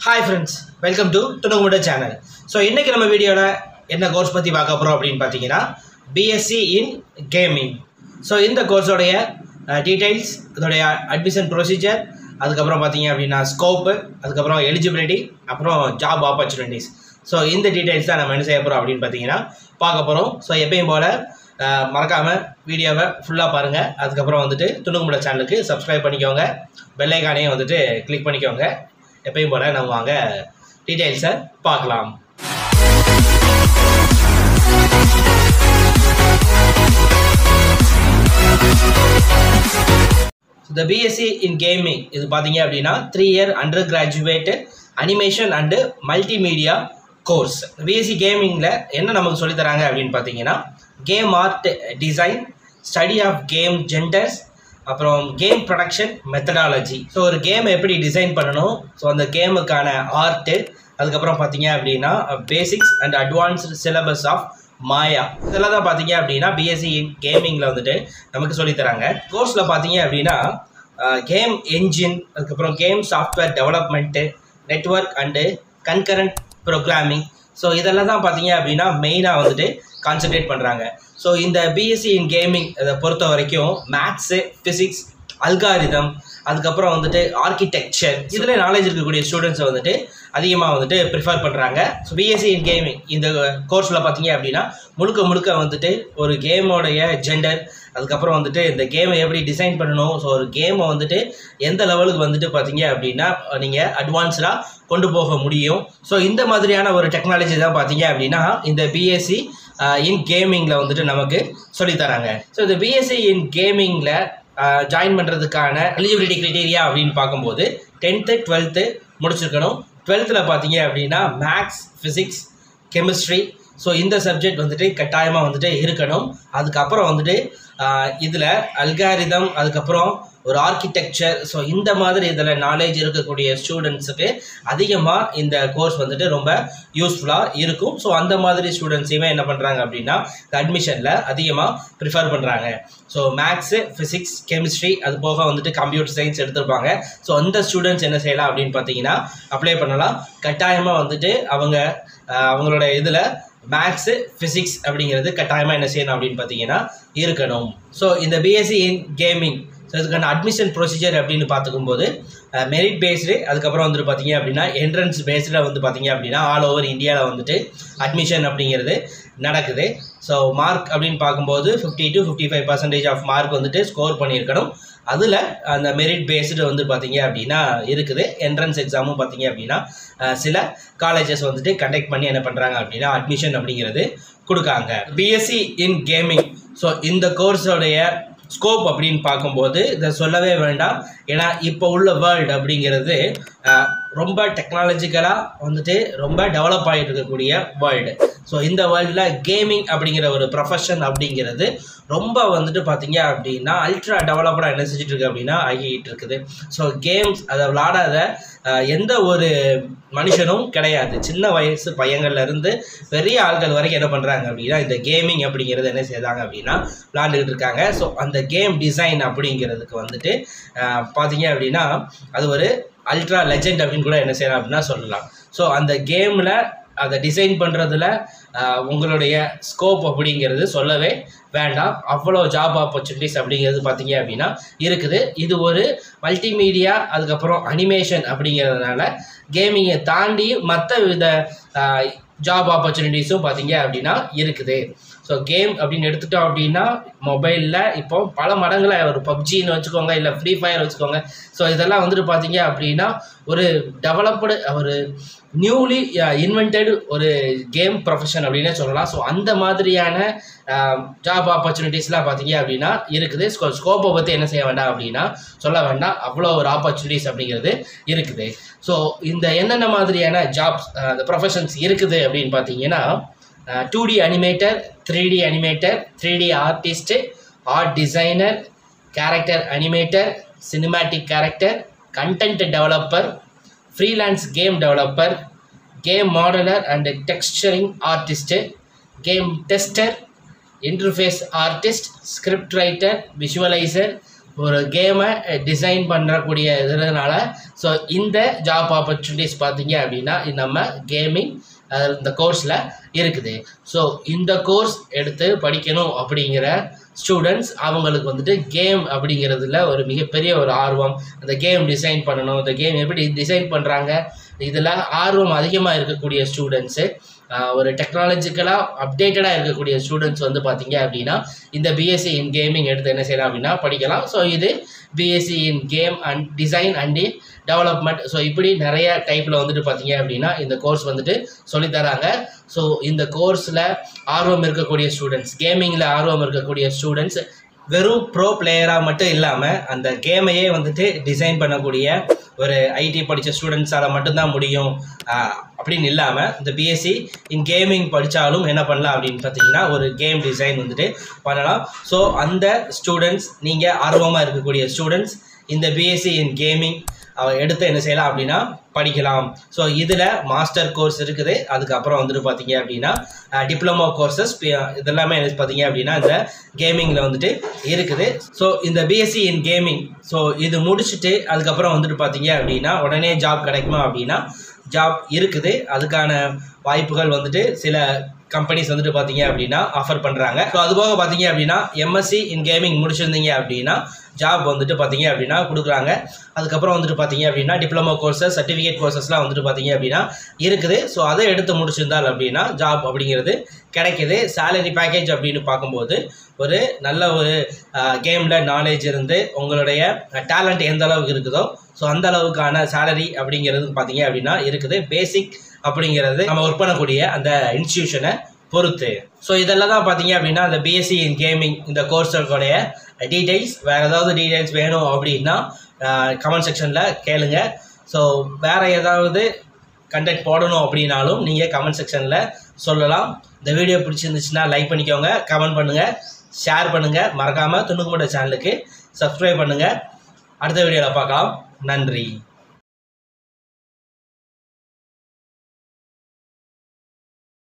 hi friends welcome to துணுகுமுட channel so இன்றைக்கி நம்ம வீடியோவில் என்ன கோர்ஸ் பற்றி பார்க்க போகிறோம் அப்படின்னு பார்த்தீங்கன்னா பிஎஸ்சி இன் கேமிங் ஸோ இந்த கோர்ஸோடைய டீட்டெயில்ஸ் இதோடைய அட்மிஷன் ப்ரொசீஜர் அதுக்கப்புறம் பார்த்தீங்க அப்படின்னா ஸ்கோப்பு அதுக்கப்புறம் எலிஜிபிலிட்டி அப்புறம் ஜாப் ஆப்பர்ச்சுனிட்டிஸ் ஸோ இந்த டீட்டெயில்ஸ் தான் நம்ம என்ன செய்ய போகிறோம் அப்படின்னு பார்த்தீங்கன்னா பார்க்க போகிறோம் ஸோ எப்பயும் போல் மறக்காமல் வீடியோவை ஃபுல்லாக பாருங்கள் அதுக்கப்புறம் வந்துட்டு துணுகுமுட சேனலுக்கு சப்ஸ்கிரைப் பண்ணிக்கோங்க பெல்லைக்கானையும் வந்துட்டு கிளிக் பண்ணிக்கோங்க எப்பயும் போல் நம்ம வாங்க டீட்டெயில்ஸை பார்க்கலாம் இந்த பிஎஸ்சி இன் கேமிங் இது பார்த்தீங்க அப்படின்னா three year undergraduate animation and multimedia course BSc கேமிங்கில் என்ன நமக்கு சொல்லித் தராங்க அப்படின்னு பார்த்தீங்கன்னா game art design study of game genders அப்புறம் கேம் ப்ரொடக்ஷன் மெத்தடாலஜி ஸோ ஒரு கேம் எப்படி டிசைன் பண்ணணும் ஸோ அந்த கேமுக்கான ஆர்ட்டு அதுக்கப்புறம் பார்த்தீங்க அப்படின்னா basics and advanced syllabus of Maya இதெல்லாம் தான் பார்த்தீங்க அப்படின்னா பிஎஸ்சி கேமிங்கில் வந்துட்டு நமக்கு சொல்லித் தராங்க கோர்ஸில் பார்த்தீங்க அப்படின்னா கேம் என்ஜின் அதுக்கப்புறம் game software development network and concurrent programming so இதெல்லாம் தான் பார்த்தீங்க அப்படின்னா மெயினாக வந்துட்டு கான்சென்ட்ரேட் பண்ணுறாங்க ஸோ இந்த பிஎஸ்சி இன் கேமிங் இதை பொறுத்த வரைக்கும் மேக்ஸு ஃபிசிக்ஸ் அல்காரிதம் அதுக்கப்புறம் வந்துட்டு ஆர்கிடெக்சர் இதில் நாலேஜ் இருக்கக்கூடிய ஸ்டூடெண்ட்ஸை வந்துட்டு அதிகமாக வந்துட்டு ப்ரிஃபர் பண்ணுறாங்க ஸோ பிஎஸ்சி இன் கேமிங் இந்த கோர்ஸில் பார்த்தீங்க அப்படின்னா முழுக்க முழுக்க வந்துட்டு ஒரு கேமோடைய ஜெண்டர் அதுக்கப்புறம் வந்துட்டு இந்த கேமை எப்படி டிசைன் பண்ணணும் ஸோ ஒரு கேமை வந்துட்டு எந்த லெவலுக்கு வந்துட்டு பார்த்தீங்க அப்படின்னா நீங்கள் அட்வான்ஸ்டாக கொண்டு போக முடியும் ஸோ இந்த மாதிரியான ஒரு டெக்னாலஜி தான் பார்த்தீங்க அப்படின்னா இந்த பிஎஸ்சி இன் கேமிங்கில் வந்துட்டு நமக்கு சொல்லித்தராங்க ஸோ இந்த பிஎஸ்சி இன் கேமிங்கில் ஜாயின் பண்ணுறதுக்கான எலிஜிபிலிட்டி க்ரைட்டீரியா அப்படின்னு பார்க்கும்போது டென்த்து டுவெல்த்து முடிச்சிருக்கணும் டுவெல்த்தில் பார்த்தீங்க அப்படின்னா மேக்ஸ் ஃபிசிக்ஸ் கெமிஸ்ட்ரி ஸோ இந்த சப்ஜெக்ட் வந்துட்டு கட்டாயமாக வந்துட்டு இருக்கணும் அதுக்கப்புறம் வந்துட்டு இதில் அல்காரிதம் அதுக்கப்புறம் ஒரு ஆர்கிடெக்சர் ஸோ இந்த மாதிரி இதில் நாலேஜ் இருக்கக்கூடிய ஸ்டூடெண்ட்ஸுக்கு அதிகமாக இந்த கோர்ஸ் வந்துட்டு ரொம்ப யூஸ்ஃபுல்லாக இருக்கும் ஸோ அந்த மாதிரி ஸ்டூடெண்ட்ஸையுமே என்ன பண்ணுறாங்க அப்படின்னா இந்த அட்மிஷனில் அதிகமாக ப்ரிஃபர் பண்ணுறாங்க ஸோ மேக்ஸு ஃபிசிக்ஸ் கெமிஸ்ட்ரி அது போக வந்துட்டு கம்ப்யூட்டர் சயின்ஸ் எடுத்திருப்பாங்க ஸோ அந்த ஸ்டூடெண்ட்ஸ் என்ன செய்யலாம் அப்படின்னு பார்த்தீங்கன்னா அப்ளை பண்ணலாம் கட்டாயமாக வந்துட்டு அவங்க அவங்களோட இதில் மேக்ஸு ஃபிசிக்ஸ் அப்படிங்கிறது கட்டாயமாக என்ன செய்யணும் அப்படின்னு பார்த்தீங்கன்னா இருக்கணும் ஸோ இந்த பிஎஸ்சி இன் கேமிங் ஸோ இதுக்கான அட்மிஷன் ப்ரொசீஜர் அப்படின்னு பார்த்துக்கும்போது மெரிட் பேஸ்டு அதுக்கப்புறம் வந்துட்டு பார்த்தீங்க அப்படின்னா என்ட்ரன்ஸ் பேஸ்டில் வந்து பார்த்தீங்க அப்படின்னா ஆல் ஓவர் இந்தியாவில் வந்துட்டு அட்மிஷன் அப்படிங்கிறது நடக்குது ஸோ மார்க் அப்படின்னு பார்க்கும்போது fifty to fifty five percentage of mark வந்துட்டு ஸ்கோர் பண்ணியிருக்கணும் அதில் அந்த மெரிட் பேஸ்டு வந்து பார்த்தீங்க அப்படின்னா இருக்குது என்ட்ரன்ஸ் எக்ஸாமும் பார்த்தீங்க அப்படின்னா சில காலேஜஸ் வந்துட்டு கண்டக்ட் பண்ணி என்ன பண்ணுறாங்க அப்படின்னா அட்மிஷன் அப்படிங்கிறது கொடுக்காங்க பிஎஸ்சி இன் கேமிங் ஸோ இந்த கோர்ஸோடைய ஸ்கோப் அப்படின்னு பார்க்கும்போது இதை சொல்லவே வேண்டாம் ஏன்னா இப்போ உள்ள வேர்ல்டு அப்படிங்கிறது ரொம்ப டெக்னாலஜிக்கலாக வந்துட்டு ரொம்ப டெவலப் ஆகிட்டு இருக்கக்கூடிய வேர்ல்டு ஸோ இந்த வேர்ல்டில் கேமிங் அப்படிங்கிற ஒரு ப்ரொஃபஷன் அப்படிங்கிறது ரொம்ப வந்துட்டு பார்த்தீங்க அப்படின்னா அல்ட்ரா டெவலப்டாக என்ன செஞ்சுட்டு இருக்கு அப்படின்னா ஆகிட்டு இருக்குது ஸோ கேம்ஸ் அதை விளாடாத எந்த ஒரு மனுஷனும் கிடையாது சின்ன வயசு பையங்கள்லேருந்து பெரிய ஆட்கள் வரைக்கும் என்ன பண்ணுறாங்க அப்படின்னா இந்த கேமிங் அப்படிங்கிறது என்ன செய்தாங்க அப்படின்னா விளாண்டுக்கிட்டு இருக்காங்க ஸோ அந்த கேம் டிசைன் அப்படிங்கிறதுக்கு வந்துட்டு பார்த்தீங்க அப்படின்னா அது ஒரு அல்ட்ரா லெஜெண்ட் அப்படின்னு கூட என்ன செய்யலாம் அப்படின்னா சொல்லலாம் ஸோ அந்த கேமில் அதை டிசைன் பண்ணுறதுல உங்களுடைய ஸ்கோப் அப்படிங்கிறது சொல்லவே வேண்டாம் அவ்வளோ ஜாப் ஆப்பர்ச்சுனிட்டிஸ் அப்படிங்கிறது பார்த்தீங்க அப்படின்னா இருக்குது இது ஒரு மல்டிமீடியா அதுக்கப்புறம் அனிமேஷன் அப்படிங்கிறதுனால கேமிங்கை தாண்டி மற்ற வித ஜாப் ஆப்பர்ச்சுனிட்டிஸும் பார்த்தீங்க அப்படின்னா இருக்குது ஸோ கேம் அப்படின்னு எடுத்துட்டோம் அப்படின்னா மொபைலில் இப்போ பல மடங்களை ஒரு பப்ஜின்னு வச்சுக்கோங்க இல்லை ஃப்ரீ ஃபயர் வச்சுக்கோங்க ஸோ இதெல்லாம் வந்துட்டு பார்த்தீங்க அப்படின்னா ஒரு டெவலப்டு ஒரு நியூலி இன்வென்டட் ஒரு கேம் ப்ரொஃபஷன் அப்படின்னே சொல்லலாம் ஸோ அந்த மாதிரியான ஜாப் ஆப்பர்ச்சுனிட்டிஸ்லாம் பார்த்தீங்க அப்படின்னா இருக்குது ஸ்கோ ஸ்கோப்பை பற்றி என்ன செய்ய வேண்டாம் அப்படின்னா சொல்ல வேண்டாம் அவ்வளோ ஒரு ஆப்பர்ச்சுனிட்டிஸ் அப்படிங்கிறது இருக்குது ஸோ இந்த என்னென்ன மாதிரியான ஜாப்ஸ் அந்த ப்ரொஃபஷன்ஸ் இருக்குது அப்படின்னு பார்த்தீங்கன்னா two D animator three D animator three D artist art designer character animator cinematic character content developer freelance game developer game modeler and texturing artist game tester interface artist script writer visualiser ஒரு கேமை design பண்ணக்கூடிய இதனால so இந்த job opportunities பார்த்தீங்க அப்படின்னா இது நம்ம gaming இந்த கோர்ஸில் இருக்குது ஸோ இந்த கோர்ஸ் எடுத்து படிக்கணும் அப்படிங்கிற ஸ்டூடெண்ட்ஸ் அவங்களுக்கு வந்துட்டு கேம் அப்படிங்கிறதுல ஒரு மிகப்பெரிய ஒரு ஆர்வம் அந்த கேம் டிசைன் பண்ணணும் இந்த கேம் எப்படி டிசைன் பண்ணுறாங்க இதில் ஆர்வம் அதிகமாக இருக்கக்கூடிய ஸ்டூடெண்ட்ஸு ஒரு டெக்னாலஜிக்கலாக அப்டேட்டடாக இருக்கக்கூடிய ஸ்டூடெண்ட்ஸ் வந்து பார்த்தீங்க அப்படின்னா இந்த பிஎஸ்சி இன் கேமிங் எடுத்து என்ன செய்யலாம் அப்படின்னா படிக்கலாம் ஸோ இது BSc in game and design and development so இப்படி நிறைய டைப்பில் வந்துட்டு பார்த்தீங்க அப்படின்னா இந்த கோர்ஸ் வந்துட்டு சொல்லித்தராங்க ஸோ இந்த கோர்ஸில் ஆர்வம் இருக்கக்கூடிய ஸ்டூடெண்ட்ஸ் கேமிங்கில் ஆர்வம் இருக்கக்கூடிய ஸ்டூடெண்ட்ஸ் வெறும் ப்ரோ பிளேயராக மட்டும் இல்லாமல் அந்த கேமையே வந்துட்டு டிசைன் பண்ணக்கூடிய ஒரு ஐடி படித்த ஸ்டூடெண்ட்ஸால் மட்டும்தான் முடியும் ஆஹ் அப்படின்னு இல்லாமல் இந்த பிஎஸ்சி இன் கேமிங் படித்தாலும் என்ன பண்ணலாம் அப்படின்னு பார்த்தீங்கன்னா ஒரு கேம் டிசைன் வந்துட்டு பண்ணலாம் ஸோ அந்த ஸ்டூடெண்ட்ஸ் நீங்கள் ஆர்வமாக இருக்கக்கூடிய ஸ்டூடெண்ட்ஸ் இந்த பிஎஸ்சி இன் கேமிங் எடுத்து என்ன செய்யலாம் அப்படின்னா படிக்கலாம் ஸோ இதில் மாஸ்டர் கோர்ஸ் இருக்குது அதுக்கப்புறம் வந்துட்டு பார்த்தீங்க அப்படின்னா டிப்ளமோ கோர்சஸ் இதெல்லாமே என்ன பார்த்தீங்க அப்படின்னா இந்த கேமிங்கில் வந்துட்டு இருக்குது ஸோ இந்த பிஎஸ்சி இன் கேமிங் ஸோ இது முடிச்சுட்டு அதுக்கப்புறம் வந்துட்டு பார்த்தீங்க அப்படின்னா உடனே ஜாப் கிடைக்குமா அப்படின்னா ஜாப் இருக்குது அதுக்கான வாய்ப்புகள் வந்துட்டு சில கம்பெனிஸ் வந்துட்டு பார்த்தீங்க அப்படின்னா ஆஃபர் பண்ணுறாங்க ஸோ அதுபோக பார்த்தீங்க அப்படின்னா எம்எஸ்சி இன் கேமிங் முடிச்சிருந்தீங்க அப்படின்னா ஜாப் வந்துட்டு பார்த்தீங்க அப்படின்னா கொடுக்குறாங்க அதுக்கப்புறம் வந்துட்டு பார்த்தீங்க அப்படின்னா டிப்ளமோ கோர்சஸ் சர்டிஃபிகேட் கோர்சஸ்லாம் வந்துட்டு பார்த்தீங்க அப்படின்னா இருக்குது ஸோ அதை எடுத்து முடிச்சிருந்தால் அப்படின்னா ஜாப் அப்படிங்கிறது கிடைக்குது சேலரி பேக்கேஜ் அப்படின்னு பார்க்கும்போது ஒரு நல்ல ஒரு கேமில் நாலேஜ் இருந்து உங்களுடைய டேலண்ட் எந்த அளவுக்கு இருக்குதோ ஸோ அந்த அளவுக்கான சேலரி அப்படிங்கிறது பார்த்தீங்க அப்படின்னா இருக்குது பேசிக் அப்படிங்கிறது நம்ம ஒர்க் பண்ணக்கூடிய அந்த இன்ஸ்டியூஷனை பொறுத்து ஸோ இதெல்லாம் தான் பார்த்தீங்க அப்படின்னா அந்த பிஎஸ்சி இன் கேமிங் இந்த கோர்ஸுடைய டீட்டெயில்ஸ் வேறு ஏதாவது டீட்டெயில்ஸ் வேணும் அப்படின்னா கமெண்ட் செக்ஷனில் கேளுங்க ஸோ வேறு ஏதாவது கண்டென்ட் போடணும் அப்படின்னாலும் நீங்கள் கமெண்ட் செக்ஷனில் சொல்லலாம் இந்த வீடியோ பிடிச்சிருந்துச்சுன்னா லைக் பண்ணிக்கோங்க கமெண்ட் பண்ணுங்கள் ஷேர் பண்ணுங்கள் மறக்காமல் துணுக்குமுட சேனலுக்கு சப்ஸ்கிரைப் பண்ணுங்கள் அடுத்த வீடியோவில் பார்க்கலாம் நன்றி